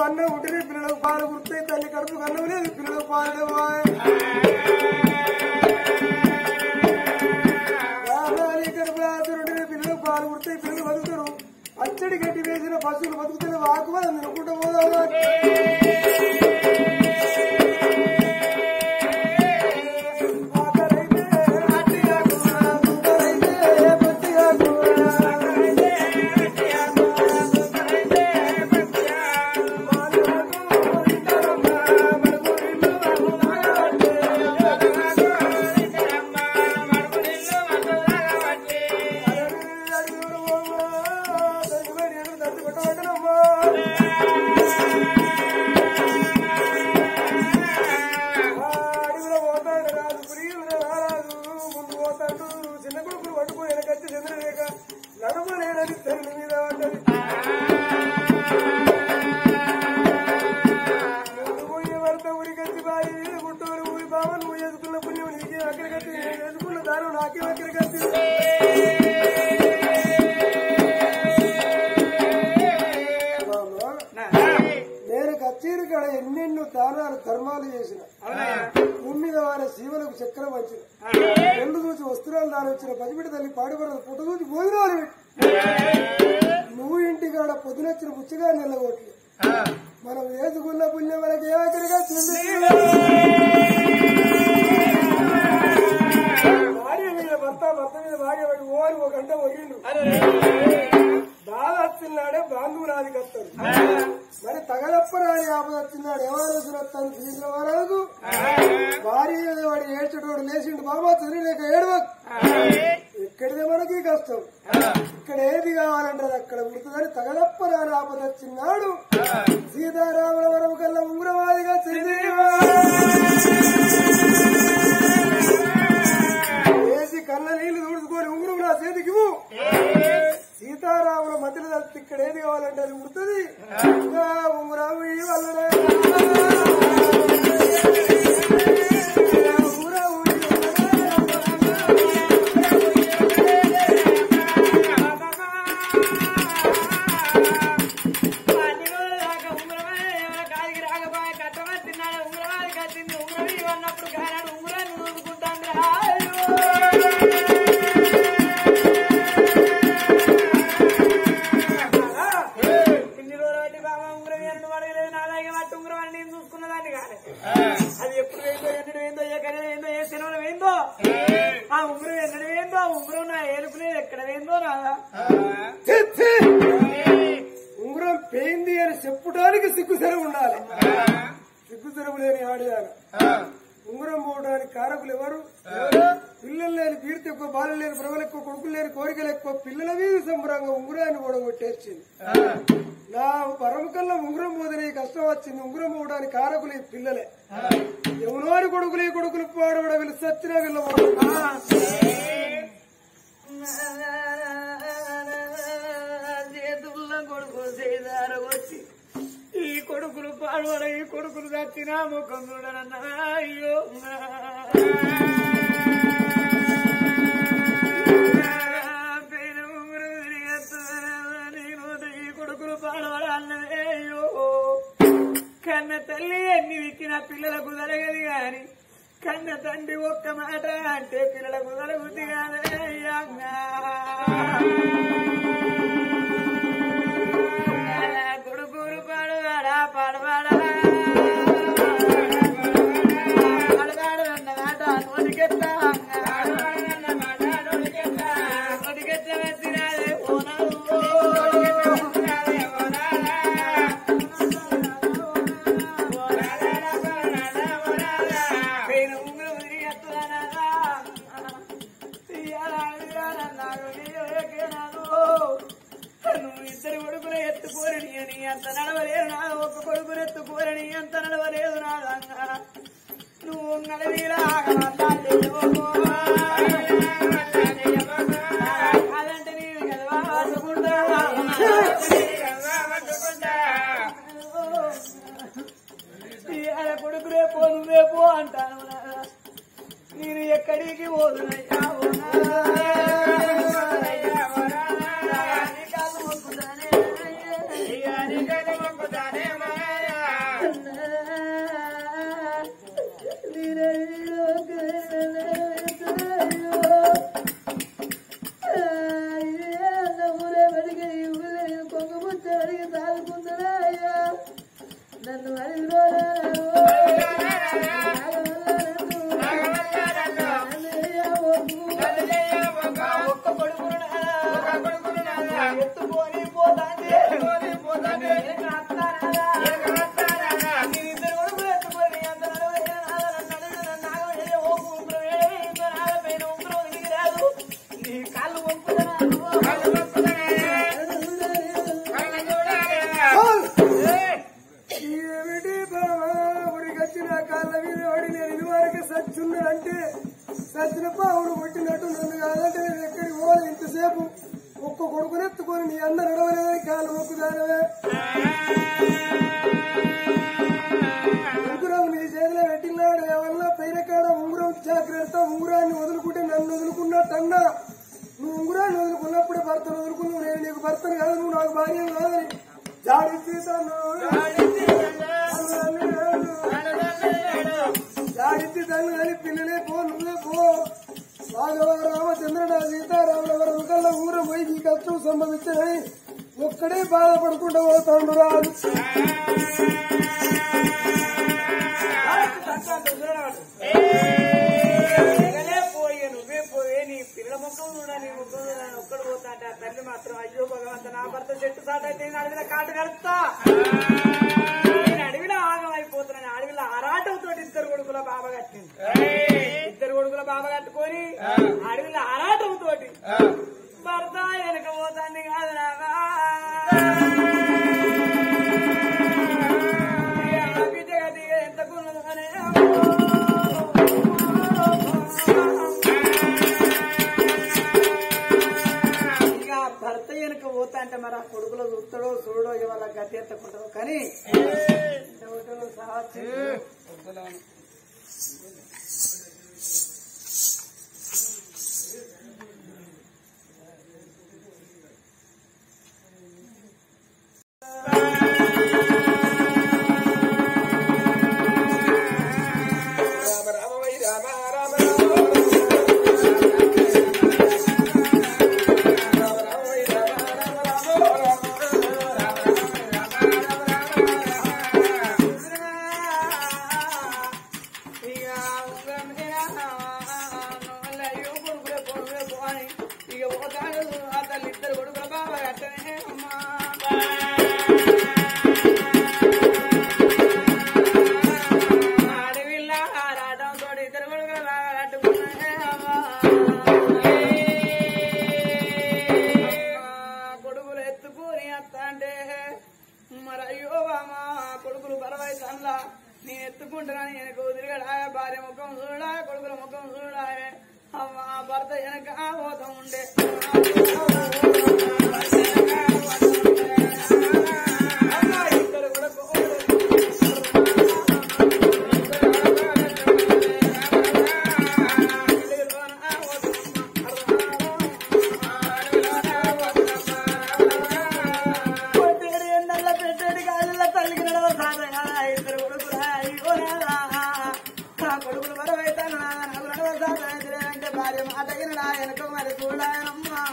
అన్నం ఉంటేనే పిల్లలకు పాలు గుర్తాయి తల్లి కడుపు అన్నం లేదు పిల్లలకు పాలు లేవు. రామాలి గర్భాతురుంటేనే పిల్లలకు పాలు గుర్తాయి పిల్లలు బతుకుతారు అచ్చడి గడ్డి వేసిన పశువులు బతుకుతాయి వాకు వాళ్ళు నిలుకుంటూ పోదామా ఆకలైతే అట్టిగా కూర, దుఃఖమైతే పట్టిగా చిన్న కొడుకులు పట్టుకుని వెనకచ్చి చంద్రరేఖ నడవలేనని తల్లి మీద పడ్డది ముందు పోయి వరద ఊరికచ్చి బాయి మీద గుట్టూరు ఊరి బావ నువ్వు చేసుకున్న పుణ్యం నీకే అక్కడికచ్చి నేను చేసుకున్న దానం నాకే అక్కడికచ్చి నేను కచేరి కాడ ఎన్నెన్నో దానాలు ధర్మాలు చేసిన తొమ్మిది వారి శివులకు చక్రం వచ్చిన రెండు చూసి వస్త్రాలు దాని వచ్చిన పసిబిడ్డ తల్లి పాడుపడదు పుట్ట చూసి భోజనాలు పెట్టి నువ్వు ఇంటికాడ పొద్దునొచ్చిన పుచ్చిగా నిల్లగొట్లు మనం వేసుకున్న పుణ్యం మనకి ఏకరిగా భార్య మీద భర్త భర్త మీద భార్య పడి ఓరి ఒక గంట ఒరిగిండు బాధ వచ్చినాడే బాంధువునాది కత్తాడు మరి తగలప్ప రాని ఆపద వచ్చినాడు ఎవరోజున వస్తాను తీసుకున్న వారాకు భార్య మీద వాడు ఏడ్చేటోడు లేచిండు బాబా చదివి లేక ఏడవకు ఎక్కడిదే మనకి కష్టం ఇక్కడ ఏది కావాలంటే అక్కడ ఉడుతుందని తగలప్ప రాని ఆపద వచ్చినాడు సీతారాముల వరం కల్లా ఉంగురవాదిగా వేసి కళ్ళ నీళ్లు తుడుచుకొని ఉంగురం నా చేతికి ఇవ్వు. సీతారాముల మధ్యలో తప్పితే ఇక్కడ ఏది కావాలంటే అది ఉడుతుంది ఇంకా ఉంగురం ఈ వల్లనే ఉంగురం ఈ అది ఎప్పుడు వేయిందో ఎన్నడు వేయిందో ఏ కర్రీ వేయిందో ఏ సినిమాలో వేయిందో ఆ ఉంగరం ఎన్నడు వేయిందో ఆ ఉంగరం నా ఏలుపు లేదు ఎక్కడ వేయిందో రాదా ఛీ, ఛీ! ఉంగరం పోయింది అని చెప్పడానికి సిగ్గుసరం ఉండాలి సిగ్గుసరం లేని ఆడియాలి ఉంగరం పోవడానికి కారకులు ఎవరు పిల్లలు లేని పీర్తి ఎక్కువ బాలు లేని ప్రజలు ఎక్కువ కొడుకులు లేని కోరికలు ఎక్కువ పిల్లల మీద సంబరంగా ఉంగరాన్ని కూడా కొట్టేసింది నా పరమ కల్లా ఉంగరం పోదని కష్టం వచ్చింది ఉంగరం పోవడానికి కారకులు ఈ పిల్లలే ఎవరోని కొడుకులు ఈ కొడుకులు పాడబడ వీళ్ళు సచ్చినా వీళ్ళ చేతుల్లో కొడుకు చేదార వచ్చి ఈ కొడుకులు పాడబడ ఈ కొడుకులు చచ్చిన ముఖం చూడనన్నా అయ్యో పేరు ఉంగరం తిరిగేస్తున్నా, నేను ఈ కొడుకులు పాడబడ అన్నదే అయ్యో కన్న తల్లి ఎన్ని విక్కిన పిల్లలకు జరగదు గాని కన్న తండ్రి ఒక్క మాట అంటే పిల్లలకు జరుగుతుంది కాదే అయ్యా కొడుకులు పాడవాడా పాడవాడా పాడవాడు అన్న మాట నోటికెత్తా నోటికెత్త వచ్చినాదే ఓనాడు నేను ఉంగరం తిరిగేస్తున్నానా నువ్వు ఇద్దరు కొడుకులు ఎత్తుకోరని అని అంత నడవలేదు నా ఒక్క కొడుకులు ఎత్తుకోరని అంత నడవలేదు నా నువ్వు నడవీలా అదంటే నేను కదా పట్టుకుంటా ఇవాళ కొడుకు రేపు నువ్వేపో అంటాను నాన్న. నేను ఎక్కడికి పోదునయ్యా ఓ నాన్న. నీ కాళ్ళు మొక్కుతానే అయ్యా. నీ కాళ్ళు మొక్కుతానే మా ఎత్తుకొని నీ అన్న నడవలేదని కాలు మొక్కుదానవే ఉంగురం నీ చేతిలో పెట్టినాడు ఏమన్నా పైన కాడ ఉంగురం జాగ్రత్త ఉంగురాన్ని వదులుకుంటే నన్ను వదులుకున్నట్టన్నా నువ్వు ఉంగురాన్ని వదులుకున్నప్పుడే భర్తను వదులుకున్నావు నేను నీకు భర్తను కాదు నువ్వు నాకు భార్య కాదని జాడి జాడిత్తి తల్లి కానీ పిల్లలే పో నువ్వే పో రాఘవ రామచంద్రుడు సీతారాముల వారి ముఖంలో ఊరం పోయి ఈ కష్టం సంభవించాయి ఒక్కడే బాధపడుకుంటూ పోతాడు రాదు పిల్లలే పోయే నువ్వే పోయే నీ పిల్లల ముఖం చూడా నీ ముఖం చూడా అని ఒక్కడు పోతా అంటే ఆ తల్లి మాత్రం అయ్యో భగవంత నా భర్త చెట్టు సాట అయితే నేను అడవిలో కాటు కలుస్తా నేను అడవిలో ఆగం అయిపోతున్నాను అడవిలో ఆరాటంతో ఇద్దరు కొడుకుల బాబా కట్టింది ఇద్దరు కొడుకుల బాబా కట్టుకొని అడవిలో ఆరాటంతో భర్త వెనక పోతాంది కాదు నాగా బిడ్డ గది ఎంత కున్నదనే ఇక ఆ భర్త వెనక పోతా అంటే మరి ఆ కొడుకులో చూస్తాడో చూడో ఇవాళ గతి ఎత్తకుంటాడో కానీ ఎవడో సాక్షి రామ రామ వై రామ రామ రామ ఇక ఉంగరం అయ్యో కొడుకులే కొడుకులే పోని ఇక పోతాడు ఆ తల్లి ఇద్దరు కొడుకుల బాబా అట్టనే అమ్మా అడవిలా ఆరాటం తోటి ఇద్దరు కొడుకుల బాబా కట్టుకున్నానే అమ్మా కొడుకులు ఎత్తుకుని అత్త అంటే మరి అయ్యో బామా కొడుకులు బలవైతల్లా నేను ఎత్తుకుంటున్నాను వెనక తిరగడా భార్య ముఖం చూడా కొడుకుల ముఖం చూడా అమ్మ భర్త వెనక పోతా ఉండే అమ్మ ఇద్దరు కూడా కొట్టేడు ఎండల్ల పెట్టేడు గాజుల తల్లికి నడవ సాధగా ఇద్దరు కొడుకురా అయ్యో నాదా ఆ కొడుకులు బరవైతాను నాదా నాకు నడవ సాధన అంటే భార్య మాట వినడా వెనక మరి చూడాయనమ్మా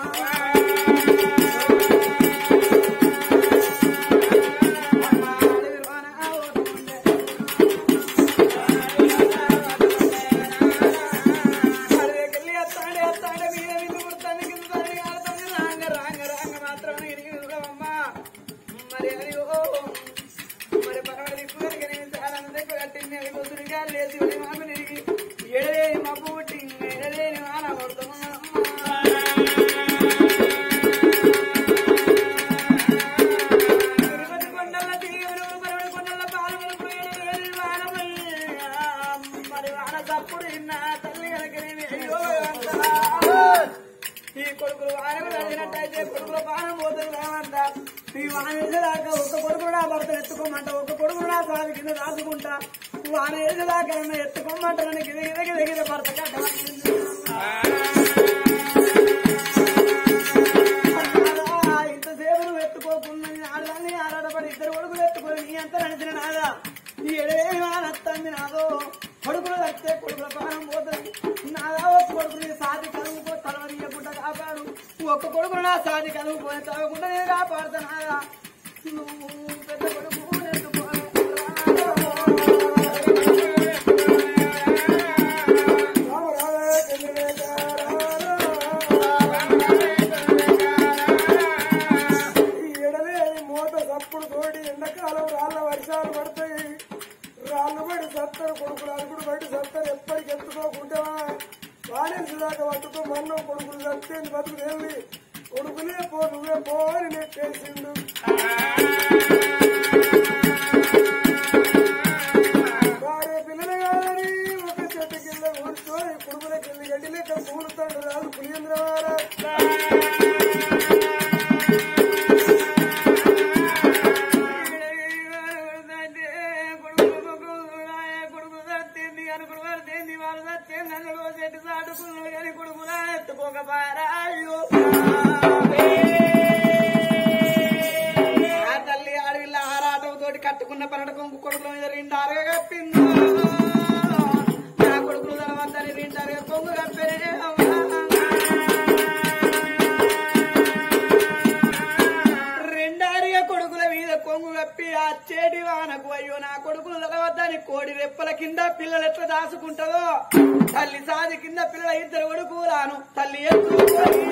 అడవికెళ్ళి అత్తాడే అత్తాడే మీద విందు పుడతాను కింద తల్లి ఆడతాను రాంగ రాంగ రాంగ మాత్రమే ఇరిగి చూడవమ్మా మరి అది ఓ మరి పర్వాలేదు ఇప్పుడు నేను చాలా దగ్గర కట్టింది అది కొద్దిగా లేచి ఒడి మాకు నిరిగి ఎడలేని మబ్బు పుట్టి ఎడలేని వాన కొడుతున్నామ్మా తిరుపతి కొండల తీగలు పరవడి కొండల పాలములు పోయేడు వేడి వానమల్లి. మరి వాన తప్పుడు ఇన్న తల్లి కనుకనేమి అయ్యో భగవంతుడా. ఈ కొడుకులు వానకు తగినట్టయితే కొడుకుల పానం పోతుంది కావంట ఈ వాన వేసేదాకా ఒక్క కొడుకును నా భర్త ఎత్తుకోమంట ఒక్క కొడుకును నా సారి కింద రాసుకుంటా వాన వేసేదాకా నన్ను ఎత్తుకోమంట నన్ను గిద గిద గిద గిద భర్త కట్టమంటుంది ఇంతసేపు నువ్వు ఎత్తుకోకుండా ఆడదాన్ని ఆరాడపడి ఇద్దరు కొడుకులు ఎత్తుకొని నీ అంతా నడిచిన నాదా నీ ఎడవేమి నత్తంది నాదో కొడుకులు వస్తే కొడుకుల ప్రాణం పోతుంది నాదా ఒక కొడుకుని సాది కలుగుకో తలవరియకుండా కాపాడు ఒక్క కొడుకును నా సాది కలుగుపోయి తవ్వకుండా నేను కాపాడుతా నాదా నువ్వు పెద్ద కొడుకు రామ రామ చంద్రలేఖ రామ ఈ ఎడలేని మూత సప్పుడు తోటి ఎండాకాలం రాళ్ళ వర్షాలు పడతాయి రాళ్ళు పడి సత్తరు కొడుకులు అరుగుడు పడి సత్తరు ఎప్పటికి ఎత్తుకోకుండా వాణిజ్య దాకా పట్టుకో మన్నం కొడుకులు చచ్చేది బతుకు తేలి కొడుకులే పో నువ్వే పో అని నెట్టేసిండు భార్య పిల్లలు కాదని ఒక చెట్టు కింద కూర్చొని కొడుకుల కింద గడ్డి లెక్క కూలుతాడు రాదు పులింద్రవారా కొడుకులకు అయ్యో నా కొడుకులు తెలవద్దని కోడి రెప్పల కింద పిల్లలు ఎట్లా దాచుకుంటుందో తల్లి సాది కింద పిల్లల ఇద్దరు కొడుకులాను తల్లి ఎత్తుకొని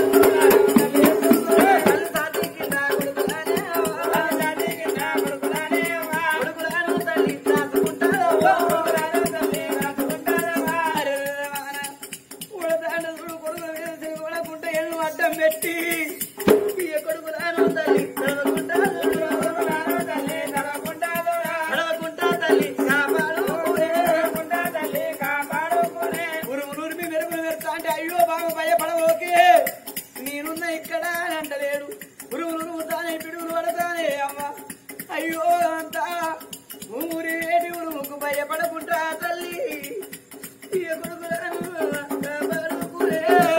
తల్లి సాది కింద కొడుకులానే అవ్వ. తల్లి సాది కింద కొడుకులానే అవ్వ. కొడుకులాను తల్లి దాచుకుంటారో. కొడుకులాను తల్లి దాచుకుంటారవ్వ. అరే వాన. ఉడతాడు చూడు కొడుకు మీద తిరగకుండా ఎన్ను అడ్డం పెట్టి ఈ కొడుకులాను తల్లి చదవకుంటారు తల్లి చదవకుంటారు చదవకుంటా తల్లి కాపాడుకునే చదవకుంటా తల్లి కాపాడుకునే ఉరుమురు మీ మెరుపులు మెరుస్తా అంటే అయ్యో బాబు భయపడవోకే నేనున్న ఇక్కడ అని అంటలేడు ఉరుమురు తానే పిడుగులు పడతానే అమ్మ అయ్యో అంతా ఊరి వేడి ఉరుముకు భయపడకుంటా తల్లి ఈ కొడుకులను కాపాడుకునే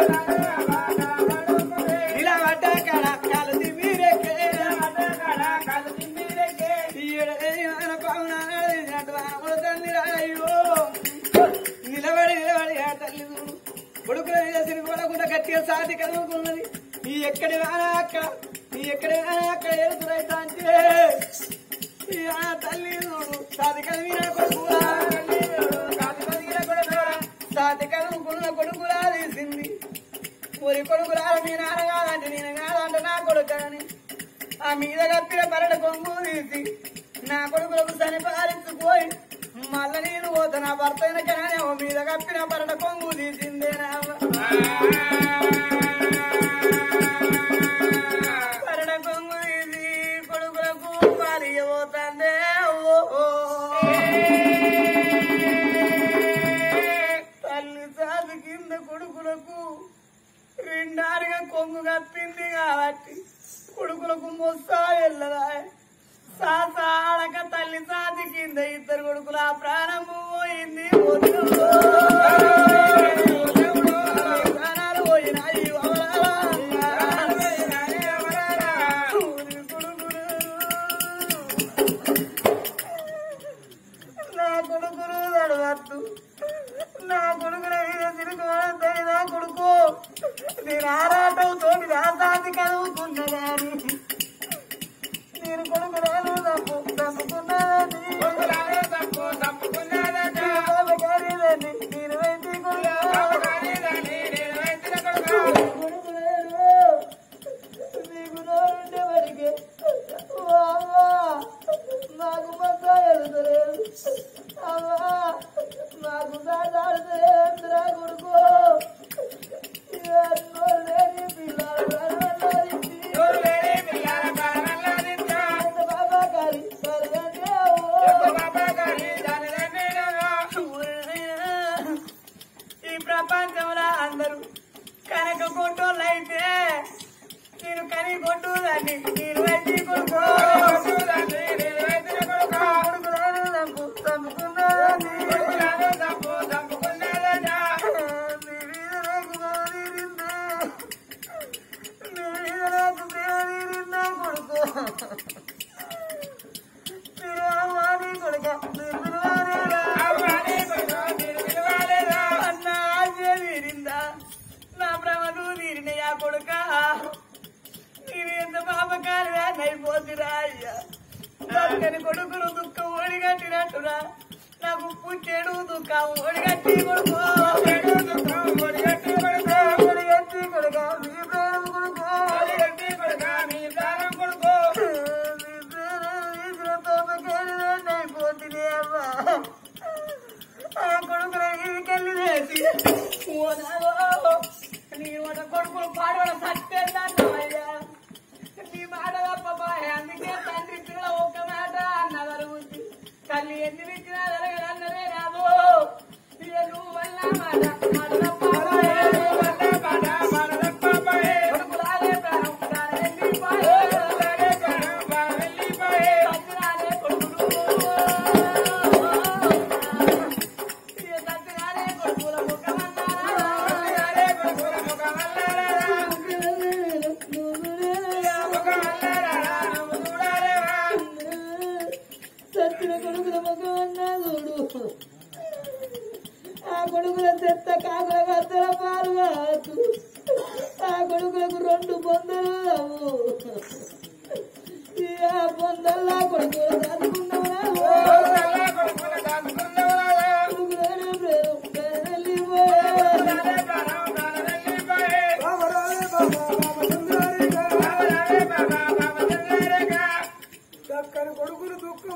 ఇలా పడ్డ కాడ కాలు తిమ్మిరెక్కే కాలు తిమ్మిరెక్కే ఈయన పావునాడు తల్లి అయ్యో నిలబడి నిలబడి ఆ తల్లి చూడు కొడుకుల మీద తిరుగుబడకుండా గట్టిగా సాటి కదులుకున్నది ఈ ఎక్కడి వానా అక్కడ ఈ ఎక్కడి వానా అక్కడ ఎదురైతా అంటే ఈ ఆ తల్లి చూడు సాటి కలిగిన కొడుకులా తల్లి చూడు, సాటి కలిగిన కొడుకులా సాటి కదులుకున్న కొడుకులా తీసింది ఒరి కొడుకులా మీ నాన్న కాదంటే నేను కాదంటే నా కొడుకని ఆ మీద కప్పిన పరట కొంగు తీసి నా కొడుకులకు చనిపారించుకోయి మళ్ళా నేను పోతా నా భర్త వెనకనే ఓ మీద కప్పిన పరట కొంగు తీసిందే నా పరట కొంగు తీసి కొడుకులకు పాలి పోతాందే ఓ తల్లి సాధు కింద కొడుకులకు రెండారుగా కొంగు కప్పింది కాబట్టి కొడుకులకు మొస్సా వెళ్ళదా సాసాడక తల్లి సాతి కింద ఇద్దరు కొడుకుల ప్రాణం పోయింది ప్రాణాలు పోయినాయి అవలాలా. ఊరి కొడుకులు. నా కొడుకులు నడవద్దు నా కొడుకుల మీద తిరుగుతుంది నా కొడుకు నేను ఆరాటంతో రాసాది కలుగుతున్నదాని నేను కొడుకురాలు తప్పు తప్పుకున్నదని బాబగారిదని నేను వెంటి కొడుకురాలు నీకు నోరుండే వాడికి ఓ అమ్మా నాకు మధ్య ఎదురలేదు అమ్మా నాకు దాటాడుతురా కొడుకు నోరు లేని పిల్లలు బాబా గారి ఈ ప్రపంచంలో అందరూ కనుక కొట్టోళ్ళైతే నేను కని కొట్టుదాన్ని నేను వచ్చి కొడుకో నా భ్రమను తీరినయా కొడుక నేను ఎంత పాపకారి అయిపోతురా అయ్యా చక్కని కొడుకులు దుఃఖం ఓడిగట్టినట్టురా నాకు పుట్టేడు దుఃఖం ఓడిగట్టి కొడుకు ఓడిగట్టి కొడుకు ఓడిగట్టి కొడుక మీ ప్రాణం కొడుకు ఓడిగట్టి కొడుక మీ ప్రాణం కొడుకు మీ ప్రాణం ఇసిన పాపకారి అయిపోతుంది అమ్మా ఆ కొడుకుల ఇంటికెళ్ళి వేసి నీ ఒక కొడుకులు పాడవల సత్యేందయ్యా నీ మాట తప్పబాయ్ అందుకే తండ్రి పిల్ల ఒక్క మాట అన్న జరుగుతుంది తల్లి ఎన్ని విచ్చినా జరగదన్నదే రాదు ఇక నువ్వు వల్ల మాట మాట తప్పబాయ్. కొడుకులాలే ప్రాణం ప్రాణం వెళ్ళిపోయే. సత్యనాలే కొడుకులు. ఇక సత్యనాలే కొడుకుల ముఖమన్నారా. సత్తుల కొడుకుల ముఖం అన్నాడు ఆ కొడుకుల చెత్త కాకుల గద్దల పాలు కాదు ఆ కొడుకులకు రెండు బొందలు లేవు. ఈ ఆ బొందల్లా కొడుకులు చదువుకున్నావు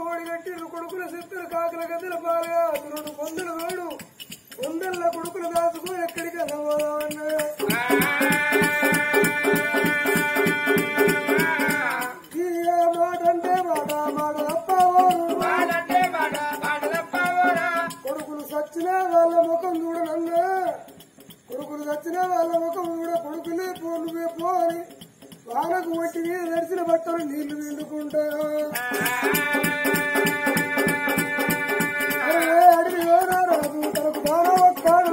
ఓడి కట్టిరు కొడుకుల సిత్తులు కాకుల గద్దల పాలుగా రెండు పొందలు వేడు పొందల్ల కొడుకులు దాచుకో ఎక్కడికి పోదామన్నా ఈ మాట అంటే మాట మాట తప్ప కొడుకులు సచ్చినా వాళ్ళ ముఖం చూడనన్నా కొడుకులు సచ్చినా వాళ్ళ ముఖం చూడ కొడుకులే పో నువ్వే పో అని వాళ్ళకు ఒట్టి మీద నడిచిన బట్టలు నీళ్లు నిండుకుంటా అరే అడిగి రాజు తనకు దానా ఒక్కాడు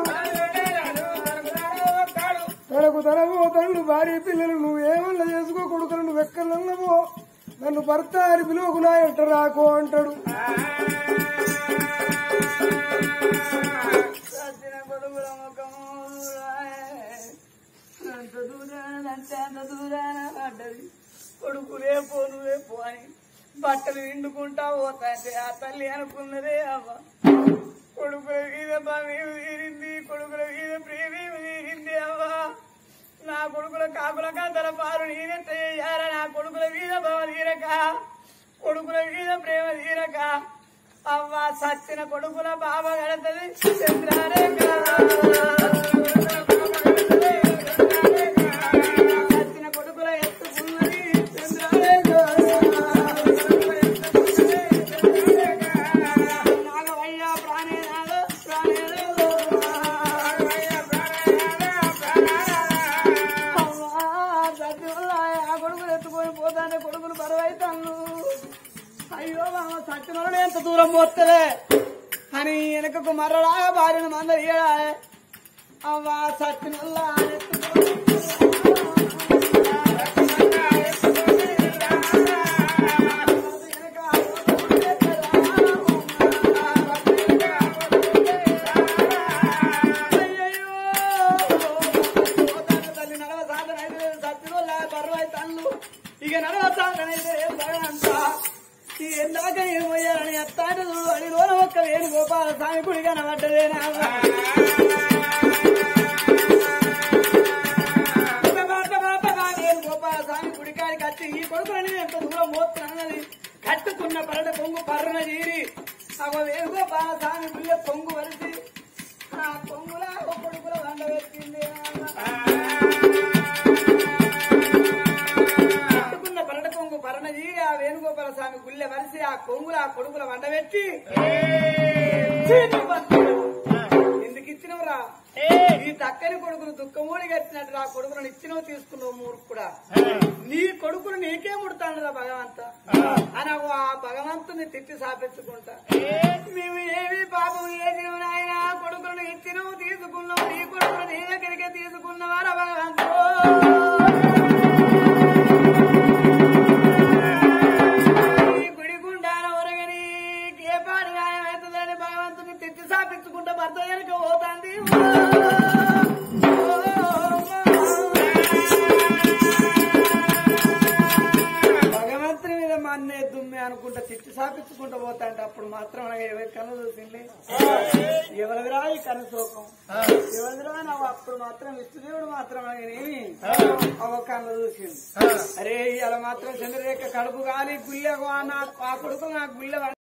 తనకు తనకు తల్లి భార్య పిల్లలు నువ్వేమన్నా చేసుకో కొడుకులు నువ్వు ఎక్కడన్నావో నన్ను భర్త అని పిలువకు నా ఎట్ట రాకో అంటాడు సచ్చిన కొడుకుల ముఖము అంత దూరాన అంటే అంత దూరాన పడ్డది కొడుకులే పో నువ్వే పో అని బట్టలు విండుకుంటా పోతాంటే ఆ తల్లి అనుకున్నదే అవ్వ కొడుకుల మీద భయం తీరింది కొడుకుల మీద ప్రేమ తీరింది అవ్వ నా కొడుకుల కాకుల కంతల పాలు నేనెట్ట చేయాల నా కొడుకుల మీద భవ తీరక కొడుకుల మీద ప్రేమ తీరక అవ్వ సచ్చిన కొడుకుల బాబ గడతది చంద్రారేఖ సచ్చిన కొడుకుల ఎత్తుకున్నది చంద్రారేఖ నాగవయ్య ప్రాణేనాథ ప్రాణేనాథ ఆ కొడుకులు ఎత్తుకొని పోతానే కొడుకులు బరువైతాను అయ్యో మామ సత్యమరుడు ఎంత దూరం పోతలే అని వెనకకు మర్రలాగా భార్యను మందరు ఇయ్యడా అవ్వా సత్యమల్లా తల్లి నడవ సాధన అయితే సత్యమల్లా బరువైతాను ఇక నడవ సాధన అయితే భగవంతా ఈ ఎందాక ఏమయ్యారని ఎత్తాడు అని రోజు ఒక్క వేణు గోపాల స్వామి గుడి కనబడ్డదేనా గోపాల స్వామి గుడికాడికి వచ్చి ఈ కొడుకులని ఎంత దూరం మోస్తున్నది కట్టుకున్న పరట పొంగు పర్రన తీరి అగో వేణుగోపాల స్వామి గుళ్ళ పొంగు వరిసి ఆ పొంగుల ఓ కొడుకుల వండ పెట్టింది కట్టుకున్న పరట కొంగు పరణ తీరి ఆ వేణుగోపాల స్వామి గుళ్ళె వరిసి ఆ కొంగుల ఆ కొడుకుల వండబెట్టి చీటీ పట్టుకున్నాడు. ఎందుకు ఇచ్చినవురా ఈ దక్కని కొడుకును దుఃఖమూడి కట్టినట్టు నా కొడుకులను ఇచ్చినవు తీసుకున్నావు మూర్ఖుడా నీ కొడుకును నీకే ముడతాడురా భగవంత అని అగో ఆ భగవంతుని తిట్టి సాపించుకుంటా మేము ఏమి పాపం చేసినావు నాయన కొడుకులను ఇచ్చినవు తీసుకున్నావు నీ కొడుకును నీ దగ్గరికే తీసుకున్నవారా భగవంతుడు ఈ గుడి గుండాన ఒరగని ఏ పాడు గాయమవుతుందని భగవంతుని తెచ్చి సాపించుకుంటా భర్త వెనక పోతాంది భగవంతుని మీద మా అన్నయ్య దుమ్మె అనుకుంటా తిట్టి సాపించుకుంటా పోతాంటే అప్పుడు మాత్రం నాకు ఇరవై కన్ను చూసింది ఎవరిదిరా ఈ కన్ను శోకం ఎవరిదిరా నాకు అప్పుడు మాత్రం విష్ణుదేవుడు మాత్రం నేనేమి ఒక కన్ను చూసింది అరే ఇలా మాత్రం చంద్రరేఖ కడుపు గాలి గుళ్ళ ఆ కొడుకు నా గుళ్ళ